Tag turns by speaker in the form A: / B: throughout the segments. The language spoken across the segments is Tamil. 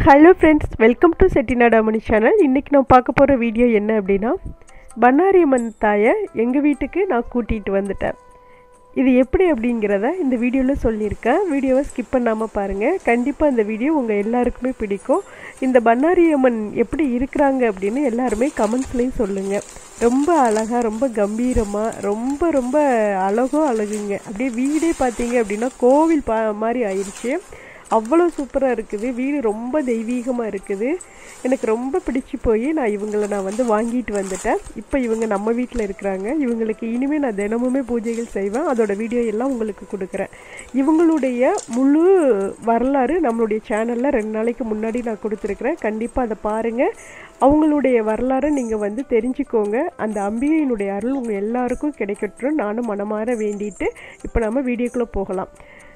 A: hello friends welcome to Chettinadamani channel இன்றைக்கி நான் பார்க்க போகிற வீடியோ என்ன அப்படின்னா பண்ணாரி அம்மன் தாயை எங்கள் வீட்டுக்கு நான் கூட்டிகிட்டு வந்துட்டேன் இது எப்படி அப்படிங்கிறத இந்த வீடியோவில் சொல்லியிருக்கேன் வீடியோவை ஸ்கிப் பண்ணாமல் பாருங்கள் கண்டிப்பாக இந்த வீடியோ உங்கள் எல்லாருக்குமே பிடிக்கும் இந்த பண்ணாரி அம்மன் எப்படி இருக்கிறாங்க அப்படின்னு எல்லாருமே கமெண்ட்ஸ்லேயும் சொல்லுங்கள் ரொம்ப அழகாக ரொம்ப கம்பீரமாக ரொம்ப ரொம்ப அழகோ அழகுங்க அப்படியே வீடே பார்த்தீங்க அப்படின்னா கோவில் பா மாதிரி ஆயிடுச்சு அவ்வளோ சூப்பராக இருக்குது வீடு ரொம்ப தெய்வீகமாக இருக்குது எனக்கு ரொம்ப பிடிச்சி போய் நான் இவங்களை நான் வந்து வாங்கிட்டு வந்துட்டேன் இப்போ இவங்க நம்ம வீட்டில் இருக்கிறாங்க இவங்களுக்கு இனிமேல் நான் தினமுமே பூஜைகள் செய்வேன் அதோட வீடியோ எல்லாம் உங்களுக்கு கொடுக்குறேன் இவங்களுடைய முழு வரலாறு நம்மளுடைய சேனலில் ரெண்டு நாளைக்கு முன்னாடி நான் கொடுத்துருக்குறேன் கண்டிப்பாக அதை பாருங்கள் அவங்களுடைய வரலாறை நீங்கள் வந்து தெரிஞ்சுக்கோங்க அந்த அம்பிகையினுடைய அருள் உங்கள் எல்லாருக்கும் கிடைக்கட்டும் நானும் மனமாற வேண்டிட்டு இப்போ நம்ம வீடியோக்குள்ளே போகலாம்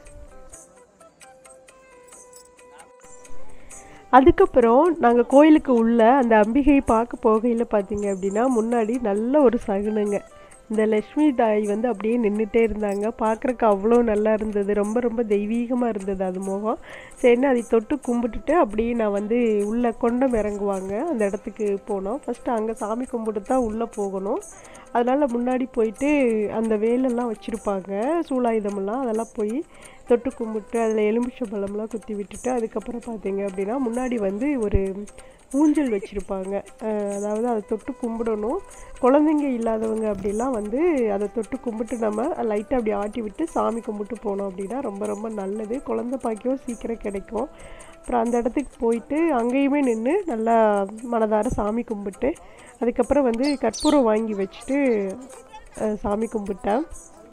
A: அதுக்கப்புறம் நாங்கள் கோயிலுக்கு உள்ள அந்த அம்பிகையை பார்க்க போகையில் பார்த்தீங்க அப்படின்னா முன்னாடி நல்ல ஒரு சகுனங்க இந்த லக்ஷ்மி தாய் வந்து அப்படியே நின்றுட்டே இருந்தாங்க பார்க்குறக்கு அவ்வளோ நல்லா இருந்தது ரொம்ப ரொம்ப தெய்வீகமாக இருந்தது அது முகம் சரின்னு அதை தொட்டு கும்பிட்டுட்டு அப்படியே நான் வந்து உள்ளே கொண்டம் இறங்குவாங்க அந்த இடத்துக்கு போனோம் ஃபஸ்ட்டு அங்கே சாமி கும்பிட்டு தான் உள்ளே போகணும் அதனால் முன்னாடி போயிட்டு அந்த வேலெல்லாம் வச்சுருப்பாங்க சூலாயுதமெல்லாம் அதெல்லாம் போய் தொட்டு கும்பிட்டு அதில் எலுமிச்சை பழம்லாம் குத்தி விட்டுட்டு அதுக்கப்புறம் பார்த்தீங்க அப்படின்னா முன்னாடி வந்து ஒரு ஊஞ்சல் வச்சுருப்பாங்க அதாவது அதை தொட்டு கும்பிடணும் குழந்தைங்க இல்லாதவங்க அப்படிலாம் வந்து அதை தொட்டு கும்பிட்டு நம்ம லைட்டாக அப்படி ஆட்டி விட்டு சாமி கும்பிட்டு போனோம் அப்படின்னா ரொம்ப ரொம்ப நல்லது குழந்த பாக்கியம் சீக்கிரம் கிடைக்கும் அப்புறம் அந்த இடத்துக்கு போயிட்டு அங்கேயுமே நின்று நல்லா மனதார சாமி கும்பிட்டு அதுக்கப்புறம் வந்து கற்பூரம் வாங்கி வச்சுட்டு சாமி கும்பிட்டேன்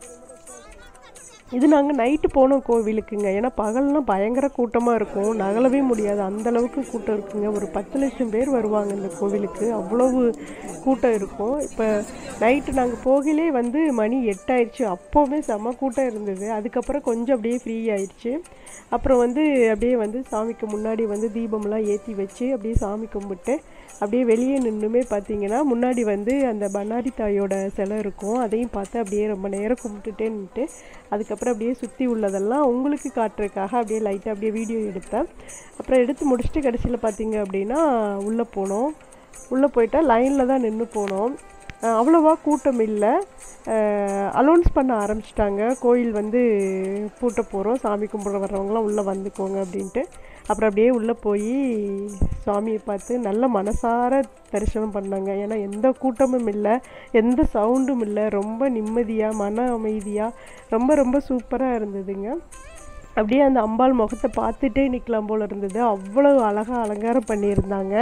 A: இது நாங்கள் நைட்டு போனோம் கோவிலுக்குங்க ஏன்னா பகல்னால் பயங்கர கூட்டமாக இருக்கும் நகலவே முடியாது அந்தளவுக்கு கூட்டம் இருக்குங்க ஒரு பத்து லட்சம் பேர் வருவாங்க இந்த கோவிலுக்கு அவ்வளவு கூட்டம் இருக்கும் இப்போ நைட்டு நாங்கள் போகலே வந்து மணி எட்டாயிடுச்சு அப்போவுமே செம்ம கூட்டம் இருந்தது அதுக்கப்புறம் கொஞ்சம் அப்படியே ஃப்ரீ ஆயிடுச்சு அப்புறம் வந்து அப்படியே வந்து சாமிக்கு முன்னாடி வந்து தீபம்லாம் ஏற்றி வச்சு அப்படியே சாமி கும்பிட்டு அப்படியே வெளியே நின்றுமே பார்த்தீங்கன்னா முன்னாடி வந்து அந்த பண்ணாரி தாயோட சிலை இருக்கும் அதையும் பார்த்து அப்படியே ரொம்ப நேரம் கும்பிட்டுட்டே நின்றுட்டு அதுக்கப்புறம் அப்படியே சுற்றி உள்ளதெல்லாம் உங்களுக்கு காட்டுறதுக்காக அப்படியே லைட்டாக அப்படியே வீடியோ எடுத்தேன் அப்புறம் எடுத்து முடிச்சுட்டு கடைசியில் பார்த்தீங்க அப்படின்னா உள்ளே போனோம் உள்ளே போயிட்டால் லைனில் தான் நின்று போனோம் அவ்வளோவா கூட்டம் இல்லை அலௌன்ஸ் பண்ண ஆரம்பிச்சிட்டாங்க கோயில் வந்து பூட்ட போகிறோம் சாமி கும்பிட வர்றவங்களாம் உள்ளே வந்துக்கோங்க அப்படின்ட்டு அப்புறம் அப்படியே உள்ளே போய் சுவாமியை பார்த்து நல்ல மனசார தரிசனம் பண்ணாங்க ஏன்னா எந்த கூட்டமும் இல்லை எந்த சவுண்டும் இல்லை ரொம்ப நிம்மதியாக மன அமைதியாக ரொம்ப ரொம்ப சூப்பராக இருந்ததுங்க அப்படியே அந்த அம்பாள் முகத்தை பார்த்துட்டே நிற்கலாம் போல் இருந்தது அவ்வளோ அழகாக அலங்காரம் பண்ணியிருந்தாங்க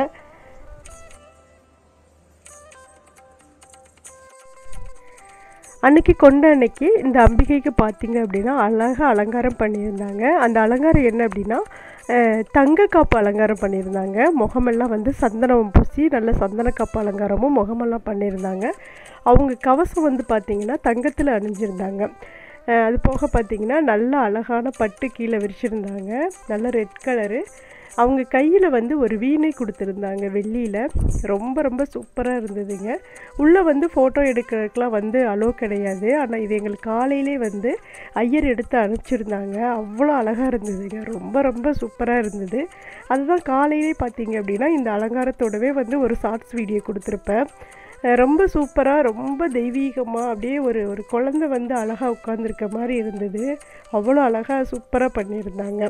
A: அன்னைக்கு கொண்ட அன்னைக்கு இந்த அம்பிகைக்கு பார்த்தீங்க அப்படின்னா அழகாக அலங்காரம் பண்ணியிருந்தாங்க அந்த அலங்காரம் என்ன அப்படின்னா தங்க காப்பு அலங்காரம் பண்ணியிருந்தாங்க முகமெல்லாம் வந்து சந்தனம் பூசி நல்ல சந்தன காப்பு அலங்காரமும் முகமெல்லாம் பண்ணியிருந்தாங்க அவங்க கவசம் வந்து பார்த்திங்கன்னா தங்கத்தில் அணிஞ்சிருந்தாங்க அது போக பார்த்திங்கன்னா நல்ல அழகான பட்டு கீழே விரிச்சிருந்தாங்க நல்ல ரெட் கலரு அவங்க கையில் வந்து ஒரு வீணை கொடுத்துருந்தாங்க வெள்ளியில் ரொம்ப ரொம்ப சூப்பராக இருந்ததுங்க உள்ளே வந்து ஃபோட்டோ எடுக்கிறதுக்கெலாம் வந்து அலோ கிடையாது ஆனால் இது எங்களுக்கு காலையிலே வந்து ஐயர் எடுத்து அனுப்பிச்சிருந்தாங்க அவ்வளோ அழகாக இருந்ததுங்க ரொம்ப ரொம்ப சூப்பராக இருந்தது அதுதான் காலையிலே பார்த்தீங்க அப்படின்னா இந்த அலங்காரத்தோடவே வந்து ஒரு ஷார்ட்ஸ் வீடியோ கொடுத்துருப்பேன் ரொம்ப சூப்பராக ரொம்ப தெய்வீகமாக அப்படியே ஒரு ஒரு குழந்த வந்து அழகாக உட்காந்துருக்க மாதிரி இருந்தது அவ்வளோ அழகாக சூப்பராக பண்ணியிருந்தாங்க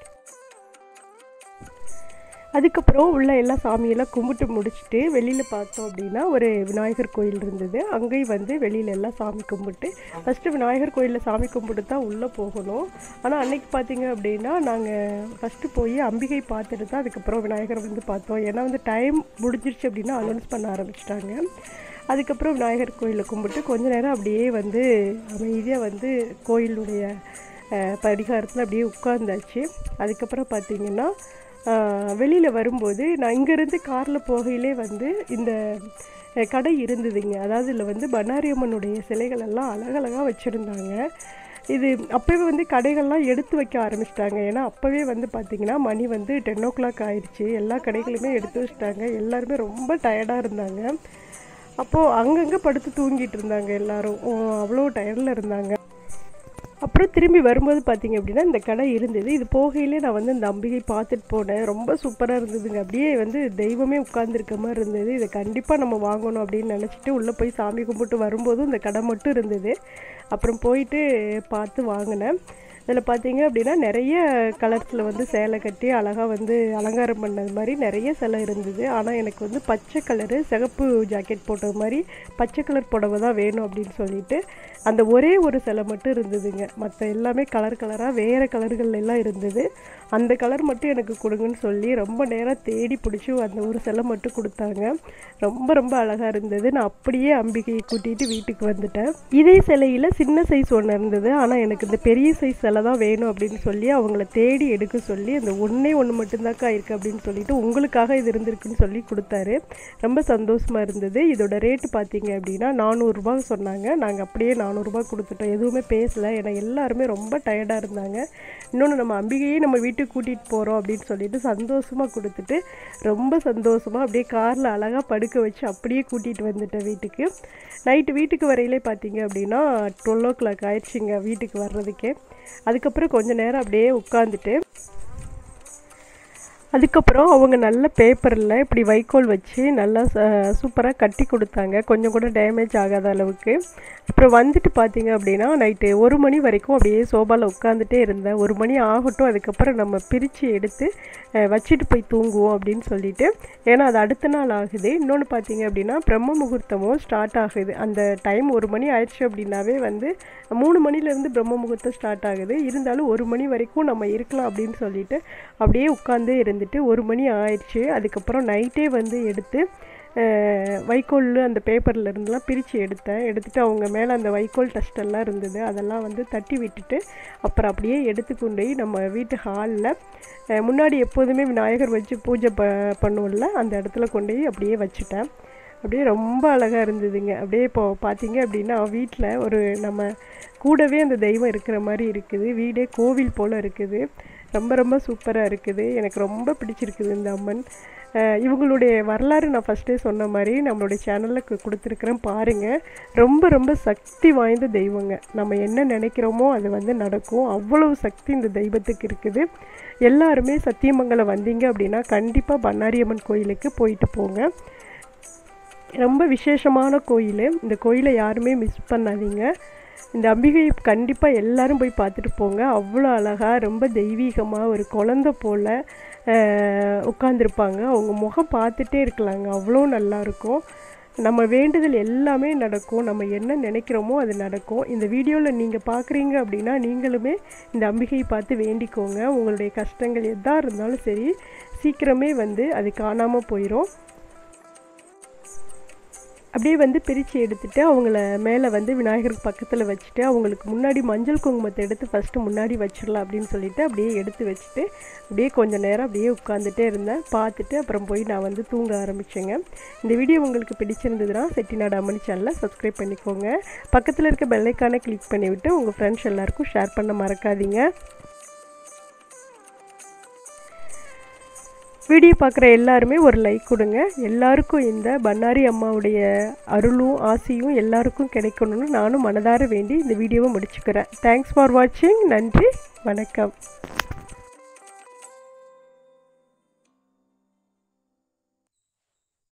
A: அதுக்கப்புறம் உள்ள எல்லா சாமியெல்லாம் கும்பிட்டு முடிச்சுட்டு வெளியில் பார்த்தோம் அப்படின்னா ஒரு விநாயகர் கோயில் இருந்தது அங்கேயும் வந்து வெளியில் எல்லாம் சாமி கும்பிட்டு ஃபஸ்ட்டு விநாயகர் கோயிலில் சாமி கும்பிட்டு தான் உள்ளே போகணும் ஆனால் அன்னைக்கு பார்த்தீங்க அப்படின்னா நாங்கள் ஃபஸ்ட்டு போய் அம்பிகை பார்த்துட்டு தான் அதுக்கப்புறம் விநாயகர் வந்து பார்த்தோம் ஏன்னா வந்து டைம் முடிஞ்சிருச்சு அப்படின்னா அனௌன்ஸ் பண்ண ஆரம்பிச்சிட்டாங்க அதுக்கப்புறம் விநாயகர் கோயிலில் கும்பிட்டு கொஞ்ச நேரம் அப்படியே வந்து அமைதியாக வந்து கோயிலுடைய படிகாரத்தில் அப்படியே உட்காந்தாச்சு அதுக்கப்புறம் பார்த்திங்கன்னா வெளியில் வரும்போது நான் இங்கேருந்து காரில் போகையிலே வந்து இந்த கடை இருந்ததுங்க அதாவது இதில் வந்து பண்ணாரியம்மனுடைய சிலைகள் எல்லாம் அழகழகாக வச்சுருந்தாங்க இது அப்போவே வந்து கடைகள்லாம் எடுத்து வைக்க ஆரம்பிச்சிட்டாங்க ஏன்னா அப்போவே வந்து பார்த்திங்கன்னா மணி வந்து டென் ஓ கிளாக் ஆயிடுச்சு எல்லா கடைகளுமே எடுத்து வச்சிட்டாங்க எல்லாருமே ரொம்ப டயர்டாக இருந்தாங்க அப்போது அங்கங்கே படுத்து தூங்கிட்டு இருந்தாங்க எல்லோரும் அவ்வளோ டயர்டில் இருந்தாங்க அப்புறம் திரும்பி வரும்போது பார்த்தீங்க அப்படின்னா இந்த கடை இருந்தது இது போகையிலே நான் வந்து இந்த அம்பிகை பார்த்துட்டு போனேன் ரொம்ப சூப்பராக இருந்ததுங்க அப்படியே வந்து தெய்வமே உட்கார்ந்துருக்க மாதிரி இருந்தது இதை கண்டிப்பாக நம்ம வாங்கணும் அப்படின்னு நினச்சிட்டு உள்ளே போய் சாமி கும்பிட்டு வரும்போதும் இந்த கடை மட்டும் இருந்தது அப்புறம் போயிட்டு பார்த்து வாங்கினேன் இதில் பார்த்தீங்க அப்படின்னா நிறைய கலர்ஸில் வந்து சேலை கட்டி அழகாக வந்து அலங்காரம் பண்ணது மாதிரி நிறைய சேலை இருந்தது ஆனால் எனக்கு வந்து பச்சை கலரு சிகப்பு ஜாக்கெட் போட்டது மாதிரி பச்சை கலர் புடவை தான் வேணும் அப்படின்னு சொல்லிட்டு அந்த ஒரே ஒரு சிலை மட்டும் இருந்ததுங்க மற்ற எல்லாமே கலர் கலராக வேறு கலர்கள் எல்லாம் இருந்தது அந்த கலர் மட்டும் எனக்கு கொடுங்கன்னு சொல்லி ரொம்ப நேரம் தேடி பிடிச்சி அந்த ஒரு சிலை மட்டும் கொடுத்தாங்க ரொம்ப ரொம்ப அழகாக இருந்தது நான் அப்படியே அம்பிகையை கூட்டிகிட்டு வீட்டுக்கு வந்துட்டேன் இதே சிலையில் சின்ன சைஸ் ஒன்று இருந்தது ஆனால் எனக்கு இந்த பெரிய சைஸ் சிலை தான் வேணும் அப்படின்னு சொல்லி அவங்கள தேடி எடுக்க சொல்லி அந்த ஒன்றே ஒன்று மட்டும்தாக்கா இருக்குது அப்படின்னு சொல்லிட்டு உங்களுக்காக இது இருந்திருக்குன்னு சொல்லி கொடுத்தாரு ரொம்ப சந்தோஷமாக இருந்தது இதோட ரேட்டு பார்த்தீங்க அப்படின்னா நானூறுரூபா சொன்னாங்க நாங்கள் அப்படியே நானூறுரூபா கொடுத்துட்டோம் எதுவுமே பேசலை ஏன்னா எல்லாருமே ரொம்ப டயர்டாக இருந்தாங்க இன்னொன்று நம்ம அம்பிகையே நம்ம வீட்டுக்கு கூட்டிகிட்டு போகிறோம் அப்படின்னு சொல்லிட்டு சந்தோஷமாக கொடுத்துட்டு ரொம்ப சந்தோஷமாக அப்படியே காரில் அழகாக படுக்க வச்சு அப்படியே கூட்டிகிட்டு வந்துட்டேன் வீட்டுக்கு நைட்டு வீட்டுக்கு வரையிலே பார்த்தீங்க அப்படின்னா டுவெல் ஓ கிளாக் ஆயிடுச்சுங்க வீட்டுக்கு வர்றதுக்கே அதுக்கப்புறம் கொஞ்ச நேரம் அப்படியே உட்காந்துட்டு அதுக்கப்புறம் அவங்க நல்ல பேப்பரில் இப்படி வைக்கோல் வச்சு நல்லா சூப்பராக கட்டி கொடுத்தாங்க கொஞ்சம் கூட டேமேஜ் ஆகாத அளவுக்கு அப்புறம் வந்துட்டு பார்த்தீங்க அப்படின்னா நைட்டு ஒரு மணி வரைக்கும் அப்படியே சோபாவில் உட்காந்துட்டே இருந்தேன் ஒரு மணி ஆகட்டும் அதுக்கப்புறம் நம்ம பிரித்து எடுத்து அஹ், வச்சுட்டு போய் தூங்குவோம் அப்படின்னு சொல்லிட்டு ஏன்னா அது அடுத்த நாள் ஆகுது இன்னொன்று பார்த்தீங்க அப்படின்னா பிரம்ம முகூர்த்தமும் ஸ்டார்ட் ஆகுது அந்த டைம் ஒரு மணி ஆயிடுச்சு அப்படின்னாவே வந்து மூணு மணிலேருந்து பிரம்ம முகூர்த்தம் ஸ்டார்ட் ஆகுது இருந்தாலும் ஒரு மணி வரைக்கும் நம்ம இருக்கலாம் அப்படின்னு சொல்லிட்டு அப்படியே உட்காந்தே இருந்துட்டு ஒரு மணி ஆயிடுச்சு அதுக்கப்புறம் நைட்டே வந்து எடுத்து அஹ், வைக்கோல் அந்த பேப்பரில் இருந்தெல்லாம் பிரித்து எடுத்தேன் எடுத்துட்டு அவங்க மேலே அந்த வைக்கோல் டஸ்ட் எல்லாம் இருந்தது அதெல்லாம் வந்து தட்டி விட்டுட்டு அப்புறம் அப்படியே எடுத்து கொண்டு போய் நம்ம வீட்டு ஹாலில் முன்னாடி எப்போதுமே விநாயகர் வச்சு பூஜை ப பண்ணுவோம்ல அந்த இடத்துல கொண்டு போய் அப்படியே வச்சுட்டேன் அப்படியே ரொம்ப அழகாக இருந்ததுங்க அப்படியே இப்போ பார்த்தீங்க அப்படின்னா வீட்டில் ஒரு நம்ம கூடவே அந்த தெய்வம் இருக்கிற மாதிரி இருக்குது வீடே கோவில் போல் இருக்குது ரொம்ப ரொம்ப சூப்பராக இருக்குது எனக்கு ரொம்ப பிடிச்சிருக்குது இந்த அம்மன் அஹ் இவங்களுடைய வரலாறு நான் ஃபஸ்ட்டே சொன்ன மாதிரி நம்மளுடைய சேனலில் கொடுத்துருக்குறேன் பாருங்கள் ரொம்ப ரொம்ப சக்தி வாய்ந்த தெய்வங்க நம்ம என்ன நினைக்கிறோமோ அது வந்து நடக்கும் அவ்வளவு சக்தி இந்த தெய்வத்துக்கு இருக்குது எல்லாருமே சத்தியமங்கலம் வந்தீங்க அப்படின்னா கண்டிப்பாக பண்ணாரியம்மன் கோயிலுக்கு போயிட்டு போங்க ரொம்ப விசேஷமான கோயில் இந்த கோயிலை யாருமே மிஸ் பண்ணாதீங்க இந்த அம்பிகை கண்டிப்பாக எல்லாரும் போய் பார்த்துட்டு போங்க அவ்வளோ அழகாக ரொம்ப தெய்வீகமாக ஒரு குழந்த போல் உட்காந்துருப்பாங்க அவங்க முகம் பார்த்துட்டே இருக்கலாங்க அவ்வளோ நல்லா இருக்கும் நம்ம வேண்டுதல் எல்லாமே நடக்கும் நம்ம என்ன நினைக்கிறோமோ அது நடக்கும் இந்த வீடியோவில் நீங்கள் பார்க்குறீங்க அப்படின்னா நீங்களுமே இந்த அம்பிகையை பார்த்து வேண்டிக்கோங்க உங்களுடைய கஷ்டங்கள் எதா இருந்தாலும் சரி சீக்கிரமே வந்து அது காணாமல் போயிடும் அப்படியே வந்து பிரித்து எடுத்துட்டு அவங்கள மேலே வந்து விநாயகருக்கு பக்கத்தில் வச்சுட்டு அவங்களுக்கு முன்னாடி மஞ்சள் குங்குமத்தை எடுத்து ஃபஸ்ட்டு முன்னாடி வச்சிடலாம் அப்படின்னு சொல்லிட்டு அப்படியே எடுத்து வச்சுட்டு அப்படியே கொஞ்சம் நேரம் அப்படியே உட்காந்துட்டே இருந்தேன் பார்த்துட்டு அப்புறம் போய் நான் வந்து தூங்க ஆரம்பிச்சேங்க இந்த வீடியோ உங்களுக்கு பிடிச்சிருந்ததுன்னா செட்டிநாடு அம்மனி சேனலை சப்ஸ்கிரைப் பண்ணிக்கோங்க பக்கத்தில் இருக்க பெல்லைக்கானை கிளிக் பண்ணிவிட்டு உங்கள் ஃப்ரெண்ட்ஸ் எல்லாருக்கும் ஷேர் பண்ண மறக்காதீங்க வீடியோ பார்க்குற எல்லாருமே ஒரு லைக் கொடுங்க எல்லாருக்கும் இந்த பண்ணாரி அம்மாவுடைய அருளும் ஆசியும் எல்லாருக்கும் கிடைக்கணும்னு நானும் மனதார வேண்டி இந்த வீடியோவை முடிச்சுக்கிறேன் தேங்க்ஸ் ஃபார் வாட்சிங் நன்றி வணக்கம்